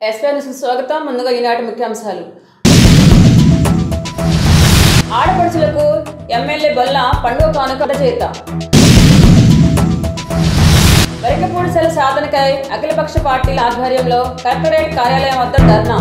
SY న్యూస్కి స్వాగతం ముందుగా ఈనాటి ముఖ్యాంశాలు ఆడపడుచులకు ఎమ్మెల్యే బొల్ల పండుగ కానుక చేత వరికపూడిసెల సాధనకై అఖిలపక్ష పార్టీల ఆధ్వర్యంలో కలెక్టరేట్ కార్యాలయం వద్ద ధర్నా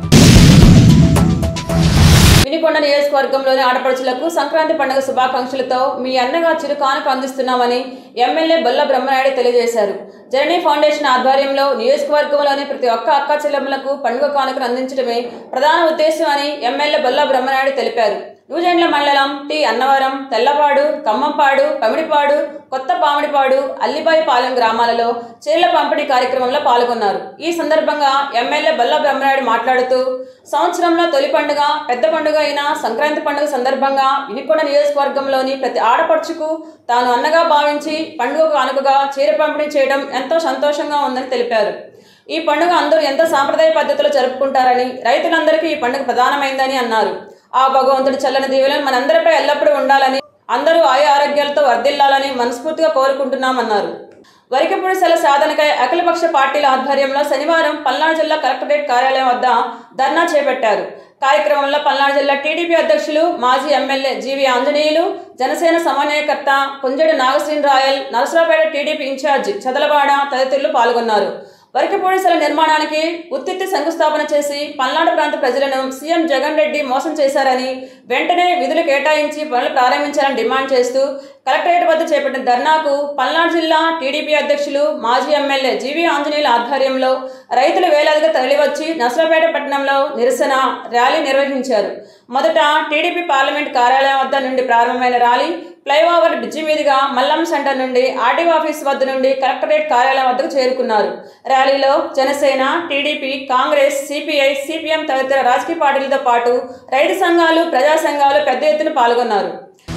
వినికొండ నియోజకవర్గంలోని ఆడపడుచులకు సంక్రాంతి పండుగ శుభాకాంక్షలతో మీ అన్నగా చిరు కానుక అందిస్తున్నామని ఎమ్మెల్యే బొల్ల బ్రహ్మనాయుడు తెలియజేశారు జననీ ఫౌండేషన్ ఆధ్వర్యంలో నియోజకవర్గంలోని ప్రతి ఒక్క అక్క చెల్లెమ్మలకు పండుగ కానుకను అందించడమే ప్రధాన ఉద్దేశం అని ఎమ్మెల్యే బొల్ల బ్రహ్మనాయుడు తెలిపారు న్యూజెండ్ల మండలం టి అన్నవరం తెల్లపాడు ఖమ్మంపాడు పమిడిపాడు కొత్త పామిడిపాడు అల్లిబాయిపాలెం గ్రామాలలో చీరల పంపిణీ కార్యక్రమంలో పాల్గొన్నారు ఈ సందర్భంగా ఎమ్మెల్యే బల్ల బ్రహ్మనాయుడు మాట్లాడుతూ సంవత్సరంలో తొలి పండుగ పెద్ద పండుగ అయిన సంక్రాంతి పండుగ సందర్భంగా వినికొండ నియోజకవర్గంలోని ప్రతి ఆడపడుచుకు తాను అన్నగా భావించి పండుగ కానుకగా చీర పంపిణీ చేయడం ఎంతో సంతోషంగా ఉందని తెలిపారు ఈ పండుగ అందరూ ఎంతో సాంప్రదాయ పద్ధతిలో జరుపుకుంటారని రైతులందరికీ ఈ పండుగ ప్రధానమైందని అన్నారు ఆ భగవంతుడి చల్లని దీవెనలు మనందరిపై ఎల్లప్పుడూ ఉండాలని అందరూ ఆయా ఆరోగ్యాలతో వర్ధిల్లాలని మనస్ఫూర్తిగా కోరుకుంటున్నామన్నారు వరికపూడి సెల సాధనకై అఖిలపక్ష పార్టీల ఆధ్వర్యంలో శనివారం పల్నాడు జిల్లా కలెక్టరేట్ కార్యాలయం వద్ద ధర్నా చేపట్టారు కార్యక్రమంలో పల్నాడు జిల్లా టీడీపీ అధ్యక్షులు మాజీ ఎమ్మెల్యే జీవి ఆంజనేయులు జనసేన సమన్వయకర్త కుంజడు నాగశ్రీన్ రాయల్ నరసరావుపేట టీడీపీ ఇన్ఛార్జ్ చదలవాడ తదితరులు పాల్గొన్నారు వరకపూడిసల నిర్మాణానికి ఉత్తిత్తి శంకుస్థాపన చేసి పల్నాడు ప్రాంత ప్రజలను సీఎం జగన్ రెడ్డి మోసం చేశారని వెంటనే విధులు కేటాయించి పనులు ప్రారంభించాలని డిమాండ్ చేస్తూ కలెక్టరేట్ వద్ద చేపట్టిన ధర్నాకు పల్నాడు జిల్లా టీడీపీ అధ్యక్షులు మాజీ ఎమ్మెల్యే జీవీ ఆంజనేయుల ఆధ్వర్యంలో రైతులు వేలాదిగా తరలివచ్చి నసరాపేట పట్టణంలో నిరసన ర్యాలీ నిర్వహించారు మొదట టీడీపీ పార్లమెంట్ కార్యాలయం వద్ద నుండి ప్రారంభమైన ర్యాలీ ఫ్లైఓవర్ బ్రిడ్జి మీదుగా మల్లం సెంటర్ నుండి ఆర్డీఓ ఆఫీస్ వద్ద నుండి కలెక్టరేట్ కార్యాలయం వద్దకు చేరుకున్నారు ర్యాలీలో Janasena TDP Congress CPI CPM తదితర రాజకీయ పార్టీలతో పాటు రైతు సంఘాలు ప్రజా సంఘాలు పెద్ద ఎత్తున పాల్గొన్నారు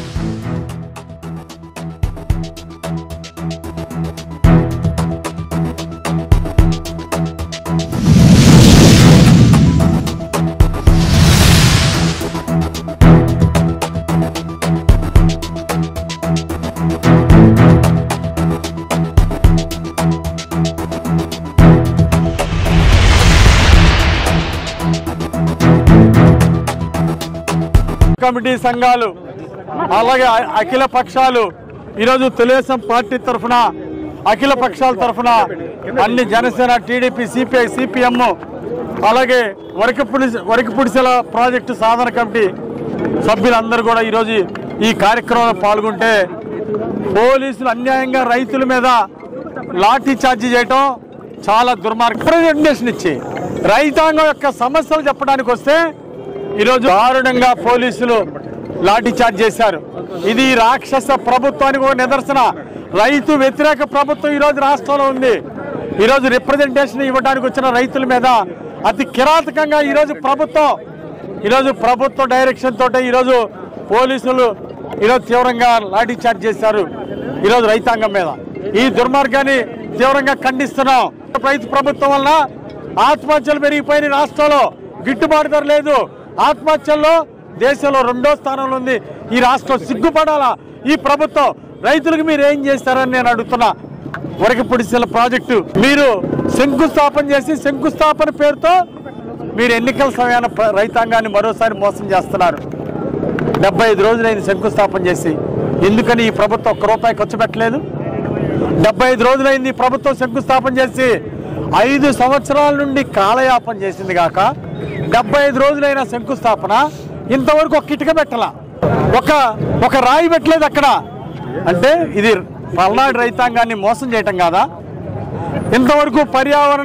కమిటీ సంఘాలు అలాగే అ- అఖిల పక్షాలు ఈరోజు తెలుగుదేశం పార్టీ తరఫున అఖిల పక్షాల తరఫున అన్ని జనసేన టీడీపీ సిపిఐ సిపిఎం అలాగే వరకపుడి వరకపుడిసెల ప్రాజెక్టు సాధన కమిటీ సభ్యులందరూ కూడా ఈరోజు ఈ కార్యక్రమంలో పాల్గొంటే పోలీసులు అన్యాయంగా రైతుల మీద లాఠీ చార్జీ చేయటం చాలా దుర్మార్గం ప్రజెంటేషన్ ఇచ్చి రైతాంగం యొక్క సమస్యలు చెప్పడానికి వస్తే ఈరోజు దారుణంగా పోలీసులు లాఠీ చార్జ్ చేశారు ఇది రాక్షస ప్రభుత్వానికి ఒక నిదర్శన రైతు వ్యతిరేక ప్రభుత్వం ఈరోజు రాష్ట్రంలో ఉంది ఈరోజు రిప్రజెంటేషన్ ఇవ్వడానికి వచ్చిన రైతుల మీద అతి కిరాతకంగా ఈరోజు ప్రభుత్వం ఈరోజు ప్రభుత్వ డైరెక్షన్ తోటే ఈరోజు పోలీసులు ఈరోజు తీవ్రంగా లాఠీ చార్జ్ చేశారు ఈరోజు రైతాంగం మీద ఈ దుర్మార్గాన్ని తీవ్రంగా ఖండిస్తున్నాం రైతు ప్రభుత్వం వల్ల ఆత్మహత్యలు పెరిగిపోయిన రాష్ట్రంలో గిట్టుబాటు ధర లేదు ఆత్మహత్యల్లో దేశంలో రెండో స్థానంలో ఉంది ఈ రాష్ట్రం సిగ్గుపడాలా ఈ ప్రభుత్వం రైతులకు మీరు ఏం చేస్తారని నేను అడుగుతున్నా వరకపుడిసెల ప్రాజెక్టు మీరు శంకుస్థాపన చేసి శంకుస్థాపన పేరుతో మీరు ఎన్నికల సమయాన ప్ర- రైతాంగాన్ని మరోసారి మోసం చేస్తున్నారు డెబ్బై ఐదు రోజులైంది శంకుస్థాపన చేసి ఎందుకని ఈ ప్రభుత్వం ఒక్క రూపాయి ఖర్చు పెట్టలేదు డెబ్బై ఐదు రోజులైంది ఈ ప్రభుత్వం శంకుస్థాపన చేసి ఐదు సంవత్సరాల నుండి కాలయాపన చేసింది కాక డెబ్బై ఐదు రోజులైన శంకుస్థాపన ఇంతవరకు ఒక కిటిక పెట్టాల ఒక ఒక రాయి పెట్టలేదు అక్కడ అంటే ఇది పల్నాడు రైతాంగాన్ని మోసం చేయటం కాదా ఇంతవరకు పర్యావరణ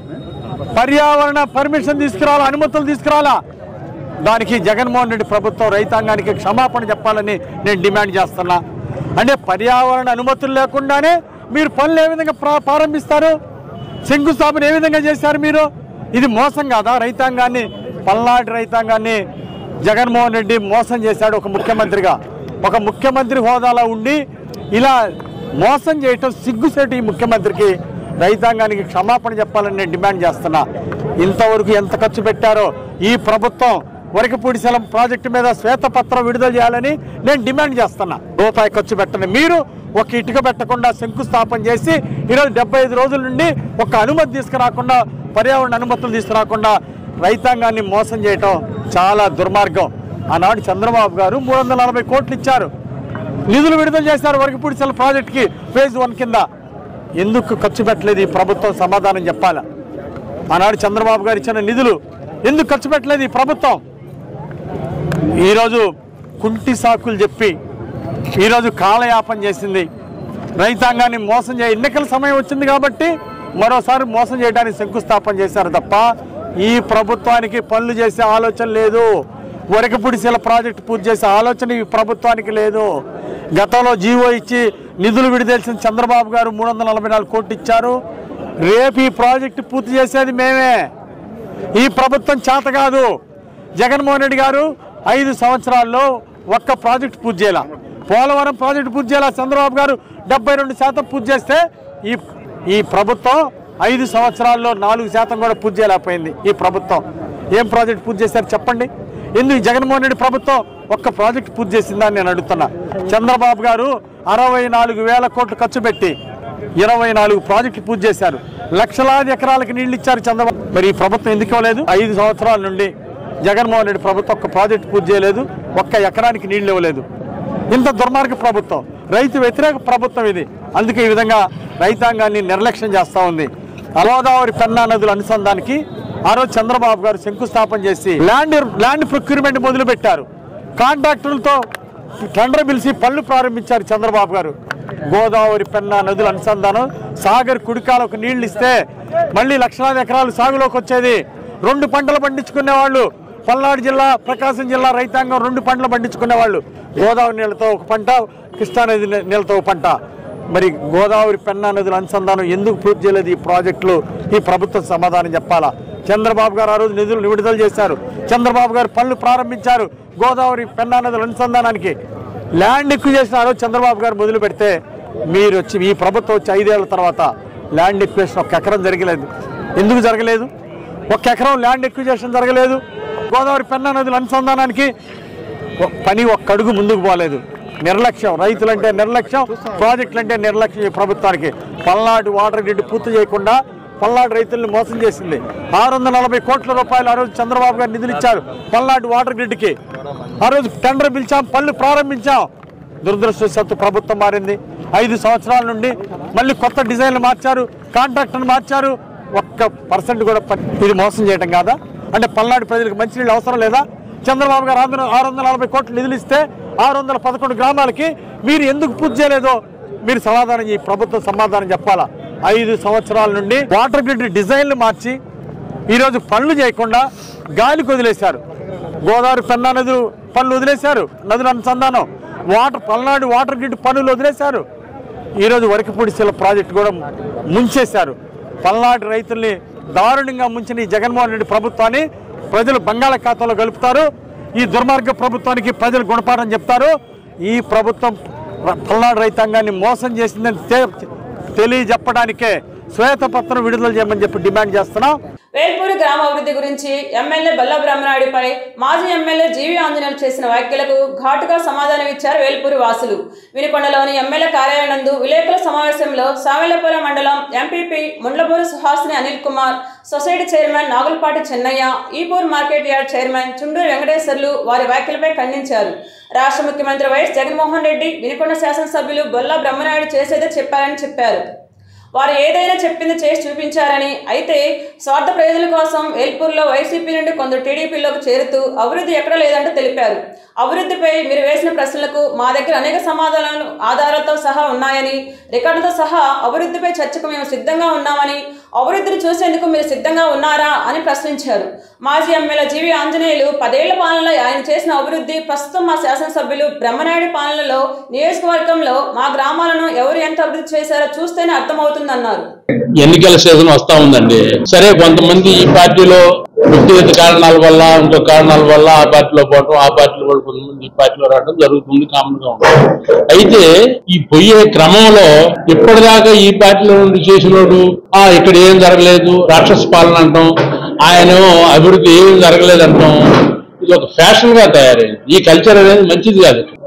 పర్యావరణ పర్మిషన్ తీసుకురావాలా అనుమతులు తీసుకురావాలా దానికి జగన్మోహన్ రెడ్డి ప్రభుత్వం రైతాంగానికి క్షమాపణ చెప్పాలని నేను డిమాండ్ చేస్తున్నా అంటే పర్యావరణ అనుమతులు లేకుండానే మీరు పనులు ఏ విధంగా ప్రా- ప్రారంభిస్తారు శంకుస్థాపన ఏ విధంగా చేశారు మీరు ఇది మోసం కాదా రైతాంగాన్ని పల్నాటి రైతాంగాన్ని జగన్మోహన్ రెడ్డి మోసం చేశాడు ఒక ముఖ్యమంత్రిగా ఒక ముఖ్యమంత్రి హోదాలో ఉండి ఇలా మోసం చేయటం సిగ్గుసేటు ఈ ముఖ్యమంత్రికి రైతాంగానికి క్షమాపణ చెప్పాలని నేను డిమాండ్ చేస్తున్నా ఇంతవరకు ఎంత ఖర్చు పెట్టారో ఈ ప్రభుత్వం వరకపూడిశలం ప్రాజెక్టు మీద శ్వేతపత్రం విడుదల చేయాలని నేను డిమాండ్ చేస్తున్నా రూపాయి ఖర్చు పెట్టండి మీరు ఒక ఇటుక పెట్టకుండా శంకుస్థాపన చేసి ఈరోజు డెబ్బై ఐదు రోజుల నుండి ఒక అనుమతి తీసుకురాకుండా పర్యావరణ అనుమతులు తీసుకురాకుండా రైతాంగాన్ని మోసం చేయటం చాలా దుర్మార్గం ఆనాడు చంద్రబాబు గారు మూడు వందల నలభై కోట్లు ఇచ్చారు నిధులు విడుదల చేశారు వరకపూడిసెల ప్రాజెక్ట్కి ఫేజ్ వన్ కింద ఎందుకు ఖర్చు పెట్టలేదు ఈ ప్రభుత్వం సమాధానం చెప్పాలా ఆనాడు చంద్రబాబు గారు ఇచ్చిన నిధులు ఎందుకు ఖర్చు పెట్టలేదు ఈ ప్రభుత్వం ఈరోజు కుంటి సాకులు చెప్పి ఈరోజు కాలయాపన చేసింది రైతాంగాన్ని మోసం చే ఎన్నికల సమయం వచ్చింది కాబట్టి మరోసారి మోసం చేయడానికి శంకుస్థాపన చేశారు తప్ప ఈ ప్రభుత్వానికి పనులు చేసే ఆలోచన లేదు వరకపుడిసెల ప్రాజెక్టు పూర్తి చేసే ఆలోచన ఈ ప్రభుత్వానికి లేదు గతంలో జీవో ఇచ్చి నిధులు విడుదలసిన చంద్రబాబు గారు మూడు వందల నలభై నాలుగు కోట్లు ఇచ్చారు రేపు ఈ ప్రాజెక్టు పూర్తి చేసేది మేమే ఈ ప్రభుత్వం చేత కాదు జగన్మోహన్ రెడ్డి గారు ఐదు సంవత్సరాల్లో ఒక్క ప్రాజెక్ట్ పూర్తి చేయాల పోలవరం ప్రాజెక్ట్ పూర్తి చేయాల చంద్రబాబు గారు డెబ్బై రెండు శాతం పూర్తి చేస్తే ఈ ఈ ప్రభుత్వం ఐదు సంవత్సరాల్లో నాలుగు శాతం కూడా పూర్తి చేయలేకపోయింది ఈ ప్రభుత్వం ఏం ప్రాజెక్ట్ పూర్తి చేశారు చెప్పండి ఎందుకు ఈ జగన్మోహన్ రెడ్డి ప్రభుత్వం ఒక్క ప్రాజెక్ట్ పూర్తి చేసిందని నేను అడుగుతున్నా చంద్రబాబు గారు అరవై నాలుగు వేల కోట్లు ఖర్చు పెట్టి ఇరవై నాలుగు ప్రాజెక్టులు పూర్తి చేశారు లక్షలాది ఎకరాలకు నీళ్లు ఇచ్చారు చంద్రబాబు మరి ఈ ప్రభుత్వం ఎందుకు ఇవ్వలేదు ఐదు సంవత్సరాల నుండి జగన్మోహన్ రెడ్డి ప్రభుత్వం ఒక్క ప్రాజెక్ట్ పూర్తి చేయలేదు ఒక్క ఎకరానికి నీళ్లు ఇవ్వలేదు ఇంత దుర్మార్గ ప్రభుత్వం రైతు వ్యతిరేక ప్రభుత్వం ఇది అందుకే ఈ విధంగా రైతాంగాన్ని నిర్లక్ష్యం చేస్తూ ఉంది గోదావరి పెన్నా నదుల అనుసంధానికి ఆ రోజు చంద్రబాబు గారు శంకుస్థాపన చేసి ల్యాండ్ ల్యాండ్ ప్రొక్యూర్మెంట్ మొదలు పెట్టారు కాంట్రాక్టర్లతో టెండర్ పిలిచి పనులు ప్రారంభించారు చంద్రబాబు గారు గోదావరి పెన్నా నదుల అనుసంధానం సాగర్ కుడికాలకు నీళ్లు ఇస్తే మళ్ళీ లక్షలాది ఎకరాలు సాగులోకి వచ్చేది రెండు పంటలు పండించుకునే వాళ్ళు పల్నాడు జిల్లా ప్రకాశం జిల్లా రైతాంగం రెండు పంటలు పండించుకునే వాళ్ళు గోదావరి నీళ్ళతో ఒక పంట కృష్ణానది నీ- నీళ్ళతో ఒక పంట మరి గోదావరి పెన్నా నదుల అనుసంధానం ఎందుకు పూర్తి చేయలేదు ఈ ప్రాజెక్టులు ఈ ప్రభుత్వం సమాధానం చెప్పాలా చంద్రబాబు గారు ఆ రోజు నిధులు విడుదల చేశారు చంద్రబాబు గారు పనులు ప్రారంభించారు గోదావరి పెన్నా నదుల అనుసంధానానికి ల్యాండ్ ఎక్కువ చేసిన ఆ రోజు చంద్రబాబు గారు మొదలు పెడితే మీరు వచ్చి ఈ ప్రభుత్వం వచ్చి ఐదేళ్ల తర్వాత ల్యాండ్ ఎక్వేషన్ ఒక ఎకరం జరగలేదు ఎందుకు జరగలేదు ఒక ఎకరం ల్యాండ్ ఎక్విజేషన్ జరగలేదు గోదావరి పెన్నా నదుల అనుసంధానానికి ఒ- పని ఒక్క అడుగు ముందుకు పోలేదు నిర్లక్ష్యం రైతులంటే నిర్లక్ష్యం ప్రాజెక్టులు అంటే నిర్లక్ష్యం ఈ ప్రభుత్వానికి పల్నాడు వాటర్ గ్రిడ్ పూర్తి చేయకుండా పల్నాడు రైతుల్ని మోసం చేసింది ఆరు వందల నలభై కోట్ల రూపాయలు ఆ రోజు చంద్రబాబు గారు నిధులు ఇచ్చారు పల్నాడు వాటర్ గ్రిడ్కి ఆ రోజు టెండర్ పిలిచాం పనులు ప్రారంభించాం దురదృష్టవశాత్తు ప్రభుత్వం మారింది ఐదు సంవత్సరాల నుండి మళ్ళీ కొత్త డిజైన్లు మార్చారు కాంట్రాక్టర్ని మార్చారు ఒక్క పర్సెంట్ కూడా పని- ఇది మోసం చేయడం కాదా అంటే పల్నాడు ప్రజలకు మంచినీళ్ళు అవసరం లేదా చంద్రబాబు గారు ఆరు ఆరు వందల నలభై కోట్లు నిధులు ఇస్తే ఆరు వందల పదకొండు గ్రామాలకి మీరు ఎందుకు పూర్తి చేయలేదో మీరు సమాధానం ఈ ప్రభుత్వం సమాధానం చెప్పాలా ఐదు సంవత్సరాల నుండి వాటర్ గ్రిడ్ డిజైన్లు మార్చి ఈరోజు పనులు చేయకుండా గాలికి వదిలేశారు గోదావరి పెన్నా నది పనులు వదిలేశారు నదుల అనుసంధానం వాటర్ పల్నాడు వాటర్ గ్రిడ్ పనులు వదిలేశారు ఈరోజు వరకపూడిశీల ప్రాజెక్టు కూడా ముంచేశారు పల్నాడు రైతుల్ని దారుణంగా ముంచిన ఈ జగన్మోహన్ రెడ్డి ప్రభుత్వాన్ని ప్రజలు బంగాళాఖాతంలో గలుపుతారు ఈ దుర్మార్గ ప్రభుత్వానికి ప్రజలు గుణపాఠం చెప్తారు ఈ ప్రభుత్వం ర- పల్నాడు రైతాంగాన్ని మోసం చేసిందని తె- తెలియజెప్పడానికే శ్వేతపత్రం విడుదల చేయమని చెప్పి డిమాండ్ చేస్తున్నాం వేల్పూరి గ్రామాభివృద్ధి గురించి ఎమ్మెల్యే బల్ల బ్రహ్మనాయుడిపై మాజీ ఎమ్మెల్యే జీవి ఆంజనేయులు చేసిన వ్యాఖ్యలకు ఘాటుగా సమాధానం ఇచ్చారు వేల్పూరి వాసులు వినుకొండలోని ఎమ్మెల్యే కార్యాలయం నందు విలేకరుల సమావేశంలో సావెలపురం మండలం MPP Mundlapuri Suhasini Anil Kumar society chairman Nagulapati Chennaiah Epur market yard chairman Chundur Venkateswarlu వారి వ్యాఖ్యలపై ఖండించారు రాష్ట్ర ముఖ్యమంత్రి వైఎస్ జగన్మోహన్ రెడ్డి వినుకొండ శాసనసభ్యులు బొల్ల బ్రహ్మనాయుడు చేసేదే చెప్పారని చెప్పారు వారు ఏదైనా చెప్పింది చేసి చూపించారని అయితే స్వార్థ ప్రయోజనాల కోసం వేల్పూర్లో వైసీపీ నుండి కొందరు టీడీపీలోకి చేరుతూ అభివృద్ధి ఎక్కడ లేదంటూ తెలిపారు అభివృద్ధిపై మీరు వేసిన ప్రశ్నలకు మా దగ్గర అనేక సమాధానాలు ఆధారాలతో సహా ఉన్నాయని రికార్డులతో సహా అభివృద్ధిపై చర్చకు మేము సిద్ధంగా ఉన్నామని అభివృద్ధిని చూసేందుకు మీరు సిద్ధంగా ఉన్నారా అని ప్రశ్నించారు మాజీ ఎమ్మెల్యే జీవి ఆంజనేయులు పదేళ్ల పాలనలో ఆయన చేసిన అభివృద్ధి ప్రస్తుతం మా శాసనసభ్యులు బ్రహ్మనాయుడు పాలనలో నియోజకవర్గంలో మా గ్రామాలను ఎవరు ఎంత అభివృద్ధి చేశారో చూస్తేనే అర్థమవుతుందన్నారు ఎన్నికల సీజన్ వస్తా ఉందండి సరే కొంతమంది ఈ పార్టీలో వ్యక్తిగత కారణాల వల్ల ఇంకో కారణాల వల్ల ఆ పార్టీలో పోవటం ఆ పార్టీలో కూడా కొంతమంది ఈ పార్టీలో రావడం జరుగుతుంది కామన్ గా ఉంటుంది అయితే ఈ పోయే క్రమంలో ఇప్పటిదాకా ఈ పార్టీలో నుండి చేసినోడు ఆ ఇక్కడ ఏం జరగలేదు రాక్షస పాలన అంటాం ఆయన అభివృద్ధి ఏం జరగలేదు అంటాం ఇది ఒక ఫ్యాషన్ గా తయారైంది ఈ కల్చర్ అనేది మంచిది కాదు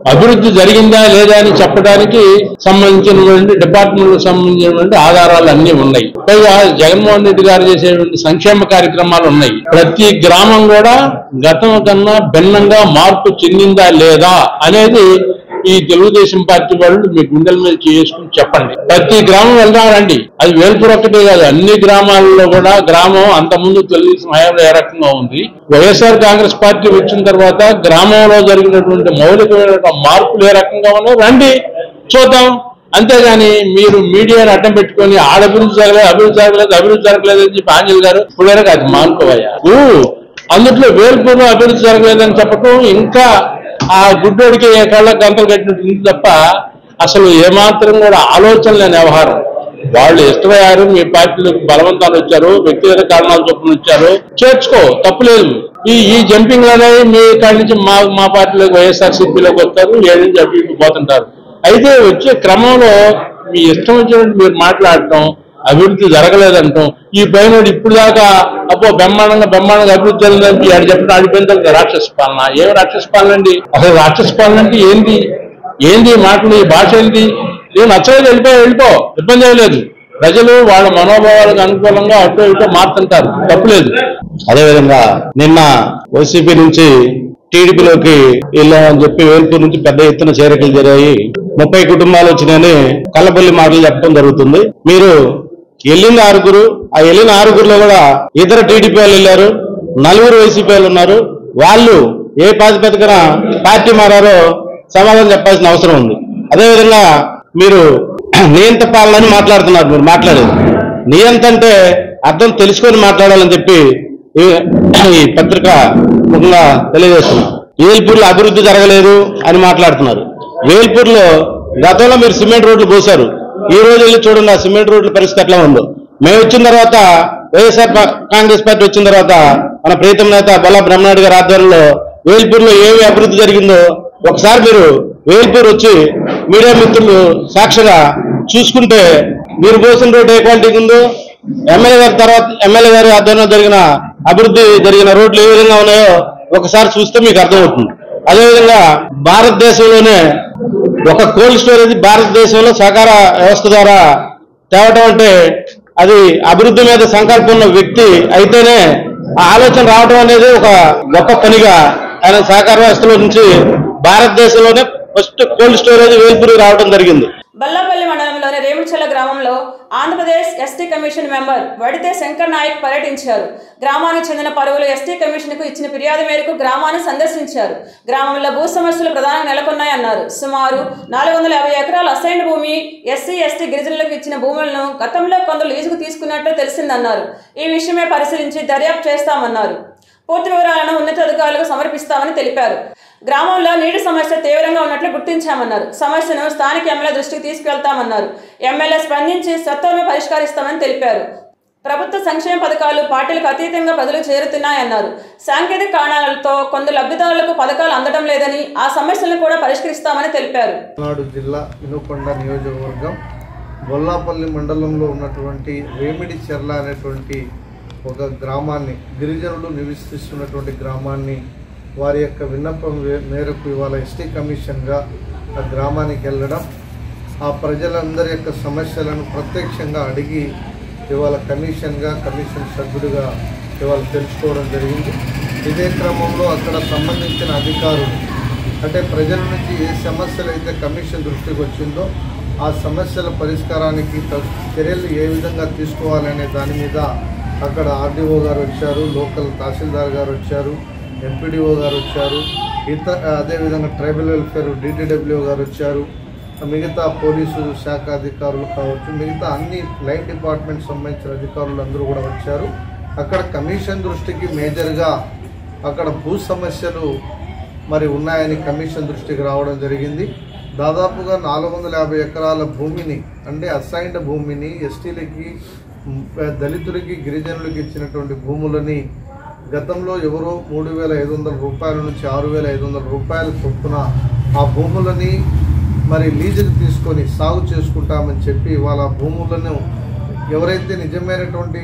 అభివృద్ధి జరిగిందా లేదా అని చెప్పడానికి సంబంధించినటువంటి డిపార్ట్మెంట్ సంబంధించినటువంటి ఆధారాలు అన్ని ఉన్నాయి పైగా జగన్మోహన్ రెడ్డి గారు చేసేటువంటి సంక్షేమ కార్యక్రమాలు ఉన్నాయి ప్రతి గ్రామం కూడా గతం కన్నా భిన్నంగా మార్పు చెందిందా లేదా అనేది ఈ తెలుగుదేశం పార్టీ వాళ్ళు మీ గుండెల మీద చేసుకుని చెప్పండి ప్రతి గ్రామం వెళ్దామండి అది వేల్పూర్ ఒక్కటే కాదు అన్ని గ్రామాలలో కూడా గ్రామం అంతకుముందు తెలుగుదేశం హయాంలో ఏ రకంగా ఉంది వైఎస్ఆర్ కాంగ్రెస్ పార్టీ వచ్చిన తర్వాత గ్రామంలో జరిగినటువంటి మౌలికమైన మార్పులు ఏ రకంగా ఉన్నాయో రండి చూద్దాం అంతేగాని మీరు మీడియాని అడ్డం పెట్టుకొని ఆడ అభివృద్ధి జరగలేదు అభివృద్ధి జరగలేదు అభివృద్ధి జరగలేదు అని చెప్పి ఆంజల్ గారు ఇప్పుడు వరకు అది మానుకోవయ్యా ఊ, అందుట్లో వేల్పూర్లో అభివృద్ధి జరగలేదని చెప్పటం ఇంకా ఆ గుడ్డోడికి కళ్ళ గంటలు కట్టినట్టు ఉంది తప్ప అసలు ఏమాత్రం కూడా ఆలోచన లేని వ్యవహారం వాళ్ళు ఇష్టమయ్యారు మీ పార్టీలకు బలవంతాలు వచ్చారు వ్యక్తిగత కారణాల చొప్పున వచ్చారు చేర్చుకో తప్పులేదు ఈ ఈ జంపింగ్ అనేవి మీ కాడి నుంచి మా మా పార్టీలోకి వైఎస్ఆర్ సిపిలోకి వస్తారు ఏడు నుంచి అటు ఇటు పోతుంటారు అయితే వచ్చే క్రమంలో మీ ఇష్టం వచ్చినట్టు మీరు మాట్లాడటం అభివృద్ధి జరగలేదంటాం ఈ పైన ఇప్పుడు దాకా అబ్బో బ్రహ్మాండంగా బ్రహ్మాండంగా అభివృద్ధి జరిగిందని ఆడు చెప్పిన ఆడిపోయింది రాక్షస పాలన ఏం రాక్షస పాలన అండి అసలు రాక్షస పాలన అంటే ఏంది ఏంది ఈ మాటలు ఈ భాష ఏంది ఏం నచ్చలేదు వెళ్ళిపో వెళ్ళిపో ఇబ్బంది ఏం లేదు ప్రజలు వాళ్ళ మనోభావాలకు అనుకూలంగా అటు ఇటు మారుతుంటారు తప్పులేదు అదేవిధంగా నిన్న వైసీపీ నుంచి టీడీపీలోకి వెళ్ళామని చెప్పి వేల్పూర్ నుంచి పెద్ద ఎత్తున చేరికలు జరిగాయి ముప్పై కుటుంబాలు వచ్చినాయని కల్లపల్లి మాటలు చెప్పడం జరుగుతుంది మీరు వెళ్ళిన ఆరుగురు ఆ వెళ్ళిన ఆరుగురులో కూడా ఇతర టీడీపీ వాళ్ళు వెళ్ళారు నలుగురు వైసీపీ వాళ్ళు ఉన్నారు వాళ్ళు ఏ ప్రాతిపదికన పార్టీ మారారో సమాధానం చెప్పాల్సిన అవసరం ఉంది అదేవిధంగా మీరు నియంత పాలనని మాట్లాడుతున్నారు మీరు మాట్లాడేది నియంత అంటే అర్థం తెలుసుకొని మాట్లాడాలని చెప్పి ఈ- ఈ పత్రిక ముఖంగా తెలియజేస్తున్నాం వేల్పూర్లో అభివృద్ధి జరగలేదు అని మాట్లాడుతున్నారు వేల్పూర్లో గతంలో మీరు సిమెంట్ రోడ్లు పోశారు ఈ రోజు వెళ్ళి చూడండి ఆ సిమెంట్ రోడ్ల పరిస్థితి ఎట్లా ఉందో మేము వచ్చిన తర్వాత వైఎస్ఆర్ పా- కాంగ్రెస్ పార్టీ వచ్చిన తర్వాత మన ప్రీతం నేత బొల్ల బ్రహ్మనాయుడు గారి ఆధ్వర్యంలో వేల్పూర్లో ఏమి అభివృద్ధి జరిగిందో ఒకసారి మీరు వేల్పూర్ వచ్చి మీడియా మిత్రులు సాక్షిగా చూసుకుంటే మీరు పోసిన రోడ్డు ఏ క్వాలిటీకి ఉందో ఎమ్మెల్యే గారి తర్వాత ఎమ్మెల్యే గారి ఆధ్వర్యంలో జరిగిన అభివృద్ధి జరిగిన రోడ్లు ఏ విధంగా ఉన్నాయో ఒకసారి చూస్తే మీకు అర్థమవుతుంది అదేవిధంగా భారతదేశంలోనే ఒక కోల్డ్ స్టోరేజ్ భారతదేశంలో సహకార వ్యవస్థ ద్వారా తేవటం అంటే అది అభివృద్ధి మీద సంకల్పం ఉన్న వ్యక్తి అయితేనే ఆ ఆలోచన రావడం అనేది ఒక గొప్ప పనిగా ఆయన సహకార వ్యవస్థలో నుంచి భారతదేశంలోనే ఫస్ట్ కోల్డ్ స్టోరేజ్ వేల్పూరి రావడం జరిగింది బల్లాపల్లి మండలంలోని రేముచల్ల గ్రామంలో Andhra Pradesh ST commission member Vadithe Shankar Nayak పర్యటించారు గ్రామానికి చెందిన పరువులు ఎస్టీ కమిషన్కు ఇచ్చిన ఫిర్యాదు మేరకు గ్రామాన్ని సందర్శించారు గ్రామంలో భూ సమస్యలు ప్రధానంగా నెలకొన్నాయన్నారు సుమారు నాలుగు వందల యాభై ఎకరాల అసైన్డ్ భూమి ఎస్సీ ఎస్టీ గిరిజనులకు ఇచ్చిన భూములను గతంలో కొందరు లీజుకు తీసుకున్నట్టు తెలిసిందన్నారు ఈ విషయమే పరిశీలించి దర్యాప్తు చేస్తామన్నారు పూర్తి వివరాలను ఉన్నతాధికారులకు సమర్పిస్తామని తెలిపారు గ్రామంలో నీటి సమస్య తీవ్రంగా ఉన్నట్లు గుర్తించామన్నారు సమస్యను స్థానిక ఎమ్మెల్యే దృష్టికి తీసుకెళ్తామన్నారు ఎమ్మెల్యే స్పందించి సత్వరమే పరిష్కరిస్తామని తెలిపారు ప్రభుత్వ సంక్షేమ పథకాలు పార్టీలకు అతీతంగా ప్రజలకు చేరుతున్నాయన్నారు సాంకేతిక కారణాలతో కొందరు లబ్ధిదారులకు పథకాలు అందడం లేదని ఆ సమస్యలను కూడా పరిష్కరిస్తామని తెలిపారు పల్నాడు జిల్లా వినుకొండ నియోజకవర్గం బొల్లాపల్లి మండలంలో ఉన్నటువంటి వేమిడి చెర్ల అనేటువంటి ఒక గ్రామాన్ని గిరిజనులు నివసిస్తున్నటువంటి గ్రామాన్ని వారి యొక్క విన్నపం వే- మేరకు ఇవాళ ఎస్టీ కమిషన్గా ఆ గ్రామానికి వెళ్ళడం ఆ ప్రజలందరి యొక్క సమస్యలను ప్రత్యక్షంగా అడిగి ఇవాళ కమిషన్గా కమిషన్ సభ్యుడిగా ఇవాళ తెలుసుకోవడం జరిగింది ఇదే క్రమంలో అక్కడ సంబంధించిన అధికారులు అంటే ప్రజల నుంచి ఏ సమస్యలు అయితే కమిషన్ దృష్టికి వచ్చిందో ఆ సమస్యల పరిష్కారానికి త- చర్యలు ఏ విధంగా తీసుకోవాలనే దాని మీద అక్కడ ఆర్డీఓ గారు వచ్చారు లోకల్ తహసీల్దార్ గారు వచ్చారు ఎంపీడీఓ గారు వచ్చారు ఇతర అదేవిధంగా ట్రైబల్ వెల్ఫేర్ డిటిడబ్ల్యూ గారు వచ్చారు మిగతా పోలీసు శాఖ అధికారులు కావచ్చు మిగతా అన్ని లైన్ డిపార్ట్మెంట్ సంబంధించిన అధికారులు అందరూ కూడా వచ్చారు అక్కడ కమిషన్ దృష్టికి మేజర్గా అక్కడ భూ సమస్యలు మరి ఉన్నాయని కమిషన్ దృష్టికి రావడం జరిగింది దాదాపుగా నాలుగు వందల యాభై ఎకరాల భూమిని అంటే అసైన్డ్ భూమిని ఎస్టీలకి మ్, దళితులకి గిరిజనులకి ఇచ్చినటువంటి భూములని గతంలో ఎవరో మూడు వేల ఐదు వందల రూపాయల నుంచి ఆరు వేల ఐదు వందల రూపాయల చొప్పున ఆ భూములని మరి లీజుకు తీసుకొని సాగు చేసుకుంటామని చెప్పి వాళ్ళ భూములను ఎవరైతే నిజమైనటువంటి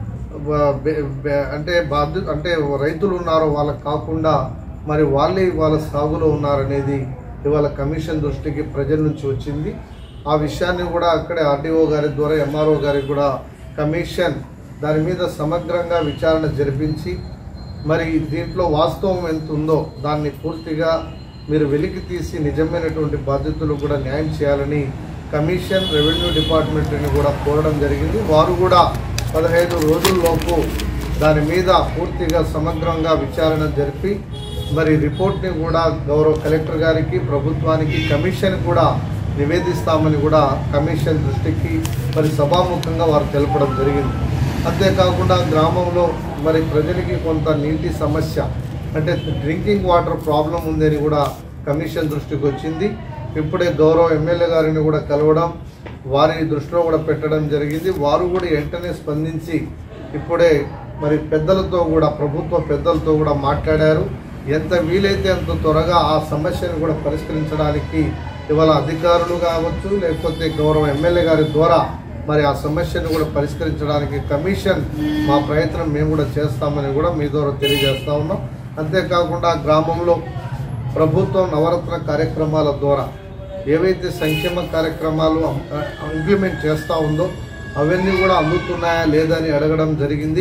బ- బె- బె- అంటే బాధ్య అంటే రైతులు ఉన్నారో వాళ్ళకి కాకుండా మరి వాళ్ళే వాళ్ళ సాగులో ఉన్నారనేది ఇవాళ కమిషన్ దృష్టికి ప్రజల నుంచి వచ్చింది ఆ విషయాన్ని కూడా అక్కడే ఆర్డీఓ గారి ద్వారా ఎంఆర్ఓ గారికి కూడా కమిషన్ దాని మీద సమగ్రంగా విచారణ జరిపించి మరి దీంట్లో వాస్తవం ఎంత ఉందో దాన్ని పూర్తిగా మీరు వెలికి తీసి నిజమైనటువంటి బాధ్యతలు కూడా న్యాయం చేయాలని కమిషన్ రెవెన్యూ డిపార్ట్మెంట్ని కూడా కోరడం జరిగింది వారు కూడా పదహైదు రోజుల్లోపు దాని మీద పూర్తిగా సమగ్రంగా విచారణ జరిపి మరి రిపోర్ట్ని కూడా గౌరవ కలెక్టర్ గారికి ప్రభుత్వానికి కమిషన్ కూడా నివేదిస్తామని కూడా కమిషన్ దృష్టికి మరి సభాముఖంగా వారు తెలపడం జరిగింది అంతేకాకుండా గ్రామంలో మరి ప్రజలకి కొంత నీటి సమస్య అంటే డ్రింకింగ్ వాటర్ ప్రాబ్లం ఉందని కూడా కమిషన్ దృష్టికి వచ్చింది ఇప్పుడే గౌరవ ఎమ్మెల్యే గారిని కూడా కలవడం వారి దృష్టిలో కూడా పెట్టడం జరిగింది వారు కూడా వెంటనే స్పందించి ఇప్పుడే మరి పెద్దలతో కూడా ప్రభుత్వ పెద్దలతో కూడా మాట్లాడారు ఎంత వీలైతే అంత త్వరగా ఆ సమస్యను కూడా పరిష్కరించడానికి ఇవాళ అధికారులు కావచ్చు లేకపోతే గౌరవ ఎమ్మెల్యే గారి ద్వారా మరి ఆ సమస్యను కూడా పరిష్కరించడానికి కమిషన్ మా ప్రయత్నం మేము కూడా చేస్తామని కూడా మీ ద్వారా తెలియజేస్తా ఉన్నాం అంతేకాకుండా గ్రామంలో ప్రభుత్వం నవరత్న కార్యక్రమాల ద్వారా ఏవైతే సంక్షేమ కార్యక్రమాలు ఇంప్లిమెంట్ చేస్తూ ఉందో అవన్నీ కూడా అందుతున్నాయా లేదా అని అడగడం జరిగింది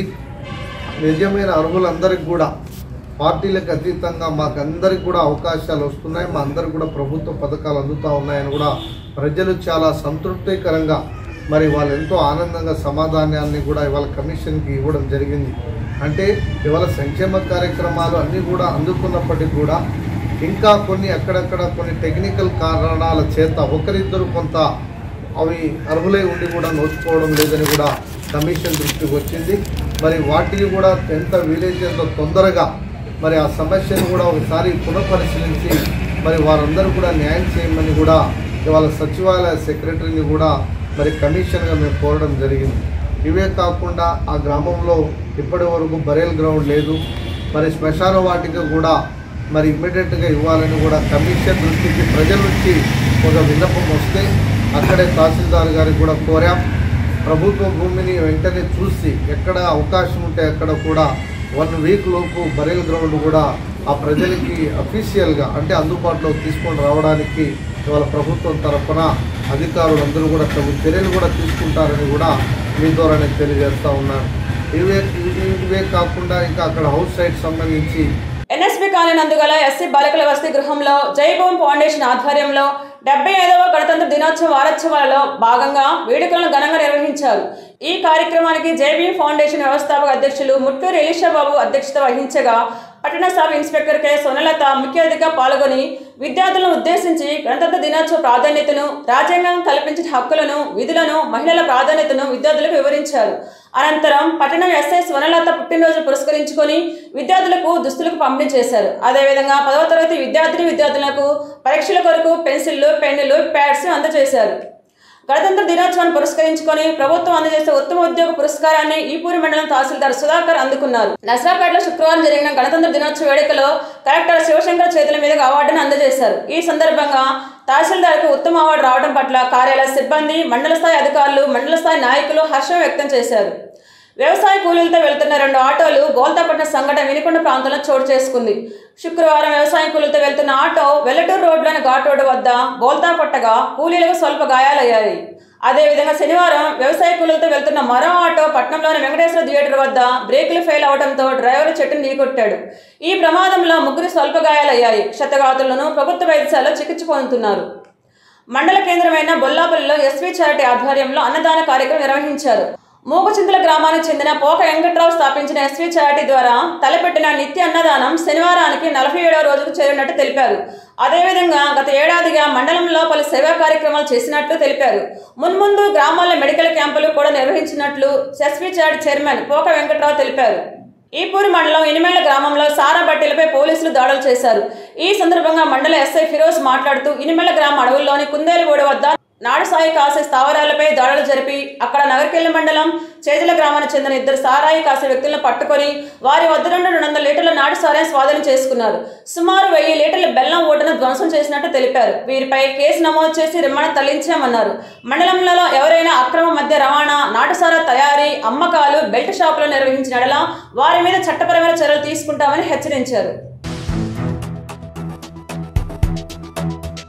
నిజమైన అర్హులందరికీ కూడా పార్టీలకు అతీతంగా మాకందరికి కూడా అవకాశాలు వస్తున్నాయి మా అందరికి కూడా ప్రభుత్వ పథకాలు అందుతూ ఉన్నాయని కూడా ప్రజలు చాలా సంతృప్తికరంగా మరి వాళ్ళు ఎంతో ఆనందంగా సమాధానాన్ని కూడా ఇవాళ కమిషన్కి ఇవ్వడం జరిగింది అంటే ఇవాళ సంక్షేమ కార్యక్రమాలు అన్నీ కూడా అందుకున్నప్పటికీ కూడా ఇంకా కొన్ని అక్కడక్కడ కొన్ని టెక్నికల్ కారణాల చేత ఒకరిద్దరు కొంత అవి అర్హులై ఉండి కూడా నోచుకోవడం లేదని కూడా కమిషన్ దృష్టికి వచ్చింది మరి వాటిని కూడా ఎంత వీలైతే అంత తొందరగా మరి ఆ సమస్యను కూడా ఒకసారి పునఃపరిశీలించి మరి వారందరూ కూడా న్యాయం చేయమని కూడా ఇవాళ సచివాలయ సెక్రటరీని కూడా మరి కమిషన్గా మేము కోరడం జరిగింది ఇవే కాకుండా ఆ గ్రామంలో ఇప్పటి వరకు బరేల్ గ్రౌండ్ లేదు మరి శ్మశాన వాటిక కూడా మరి ఇమ్మీడియట్గా ఇవ్వాలని కూడా కమిషన్ దృష్టికి ప్రజల నుంచి ఒక విన్నపం వస్తే అక్కడే తహసీల్దార్ గారికి కూడా కోరాం ప్రభుత్వ భూమిని వెంటనే చూసి ఎక్కడ అవకాశం ఉంటే అక్కడ కూడా వన్ వీక్ లోపు బరేల్ గ్రౌండ్ కూడా ఆ ప్రజలకి అఫీషియల్గా అంటే అందుబాటులో తీసుకొని రావడానికి ఇవాళ ప్రభుత్వం తరఫున అధికారులందరూ కూడా తగు చర్యలు కూడా తీసుకుంటారని కూడా మీ ద్వారా నేను తెలియజేస్తా ఉన్నాను ఇవే ఇవి- ఇవే కాకుండా ఇంకా అక్కడ హౌస్ సైట్ సంబంధించి ఎన్ఎస్పి కాలనీ నందుగల ఎస్సీ బాలికల వసతి గృహంలో జైభూమ్ ఫౌండేషన్ ఆధ్వర్యంలో డెబ్బై ఐదవ గణతంత్ర దినోత్సవ వారోత్సవాలలో భాగంగా వేడుకలను ఘనంగా నిర్వహించారు ఈ కార్యక్రమానికి జైభీమ్ ఫౌండేషన్ వ్యవస్థాపక అధ్యక్షులు ముట్టూరు ఎలీషా బాబు అధ్యక్షత వహించగా పట్టణ సబ్ ఇన్స్పెక్టర్ కె సోనలత ముఖ్య అతిథిగా పాల్గొని విద్యార్థులను ఉద్దేశించి గణతంత్ర దినోత్సవ ప్రాధాన్యతను రాజ్యాంగం కల్పించిన హక్కులను విధులను మహిళల ప్రాధాన్యతను విద్యార్థులకు వివరించారు అనంతరం పట్టణం ఎస్ఐ స్వనలత పుట్టినరోజు పురస్కరించుకొని విద్యార్థులకు దుస్తులకు పంపిణీ చేశారు అదేవిధంగా పదవ తరగతి విద్యార్థిని విద్యార్థులకు పరీక్షల కొరకు పెన్సిళ్లు పెన్నులు ప్యాడ్స్ అందజేశారు గణతంత్ర దినోత్సవాన్ని పురస్కరించుకొని ప్రభుత్వం అందజేసే ఉత్తమ ఉద్యోగ పురస్కారాన్ని ఈపూరి మండలం తహసీల్దార్ సుధాకర్ అందుకున్నారు నసరాపేటలో శుక్రవారం జరిగిన గణతంత్ర దినోత్సవ వేడుకలో కలెక్టర్ శివశంకర్ చేతుల మీదుగా అవార్డును అందజేశారు ఈ సందర్భంగా తహసీల్దార్కు ఉత్తమ అవార్డు రావడం పట్ల కార్యాలయ సిబ్బంది మండల స్థాయి అధికారులు మండల స్థాయి నాయకులు హర్షం వ్యక్తం చేశారు వ్యవసాయ కూలీలతో వెళ్తున్న రెండు ఆటోలు బోల్తాపట్టిన సంఘటన వినికొండ ప్రాంతంలో చోటు చేసుకుంది శుక్రవారం వ్యవసాయ కూలీలతో వెళ్తున్న ఆటో వెల్లటూరు రోడ్లోని ఘాట్ రోడ్డు వద్ద బోల్తా కొట్టగా కూలీలకు స్వల్ప గాయాలయ్యాయి అదేవిధంగా శనివారం వ్యవసాయ కూలీలతో వెళ్తున్న మరో ఆటో పట్నంలోని వెంకటేశ్వర థియేటర్ వద్ద బ్రేకులు ఫెయిల్ అవడంతో డ్రైవర్ చెట్టును ఢీకొట్టాడు ఈ ప్రమాదంలో ముగ్గురు స్వల్ప గాయాలయ్యాయి క్షతగాతులను ప్రభుత్వ వైద్యశాలలో చికిత్స పొందుతున్నారు మండల కేంద్రమైన బొల్లాపల్లిలో ఎస్వి చారిటీ ఆధ్వర్యంలో అన్నదాన కార్యక్రమం నిర్వహించారు మూగచింతల గ్రామానికి చెందిన పోక వెంకట్రావు స్థాపించిన ఎస్వి చారిటీ ద్వారా తలపెట్టిన నిత్య అన్నదానం శనివారానికి నలభై ఏడవ రోజుకు చేరినట్టు తెలిపారు అదేవిధంగా గత ఏడాదిగా మండలంలో పలు సేవా కార్యక్రమాలు చేసినట్లు తెలిపారు మున్ముందు గ్రామాల్లో మెడికల్ క్యాంపులు కూడా నిర్వహించినట్లు ఎస్వి చారిటీ చైర్మన్ పోక వెంకట్రావు తెలిపారు ఈపూరి మండలం ఇనిమేళ్ల గ్రామంలో సారా బట్టీలపై పోలీసులు దాడులు చేశారు ఈ సందర్భంగా మండల ఎస్ఐ ఫిరోజ్ మాట్లాడుతూ ఇనిమేళ్ల గ్రామ అడవుల్లోని కుందేలుగూడ వద్ద నాడు సాయి కాసే స్థావరాలపై దాడులు జరిపి అక్కడ నగరకెల్లి మండలం చేజల గ్రామానికి చెందిన ఇద్దరు సారాయి కాసే వ్యక్తులను పట్టుకొని వారి వద్ద నుండి రెండు వందల లీటర్ల నాటు సారాయి స్వాధీనం చేసుకున్నారు సుమారు వెయ్యి లీటర్ల బెల్లం ఓటును ధ్వంసం చేసినట్టు తెలిపారు వీరిపై కేసు నమోదు చేసి రిమాండ్ తరలించామన్నారు మండలంలో ఎవరైనా అక్రమ మద్య రవాణా నాటుసారా తయారీ అమ్మకాలు బెల్ట్ షాపులు నిర్వహించిన ఎడల వారి మీద చట్టపరమైన చర్యలు తీసుకుంటామని హెచ్చరించారు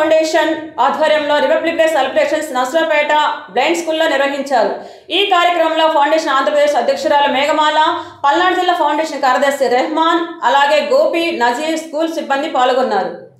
ఫౌండేషన్ ఆధ్వర్యంలో republic day celebrations Narsaraopet blind స్కూల్లో నిర్వహించారు ఈ కార్యక్రమంలో ఫౌండేషన్ ఆంధ్రప్రదేశ్ అధ్యక్షురాలు మేఘమాల పల్నాడు జిల్లా ఫౌండేషన్ కార్యదర్శి రెహమాన్ అలాగే గోపి నజీర్ స్కూల్ సిబ్బంది పాల్గొన్నారు